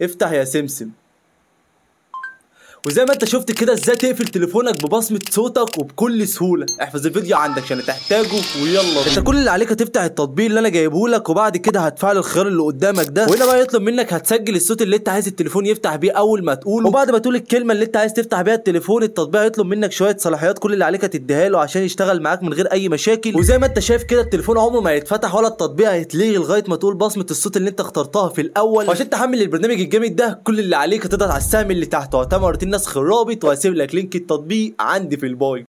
افتح يا سمسم وزي ما انت شفت كده ازاي تقفل تليفونك ببصمة صوتك وبكل سهولة احفظ الفيديو عندك عشان تحتاجه ويلا بينا. انت كل اللي عليك هتفتح التطبيق اللي انا جايبه لك وبعد كده هتفعل الخيار اللي قدامك ده وهنا بقى يطلب منك هتسجل الصوت اللي انت عايز التليفون يفتح بيه اول ما تقوله وبعد ما تقول الكلمة اللي انت عايز تفتح بيها التليفون التطبيق هيطلب منك شوية صلاحيات كل اللي عليك هتديها له عشان يشتغل معاك من غير اي مشاكل وزي ما انت شايف كده التليفون عمره ما هيتفتح ولا التطبيق هيتلغي لغاية ما تقول بصمة الصوت اللي انت اخترتها في الاول وعشان تحمل البرنامج الجامد ده كل اللي عليك هتضغط على السهم اللي تحته هتعمل روتين نسخ الرابط وهسيب لك لينك التطبيق عندي في الباي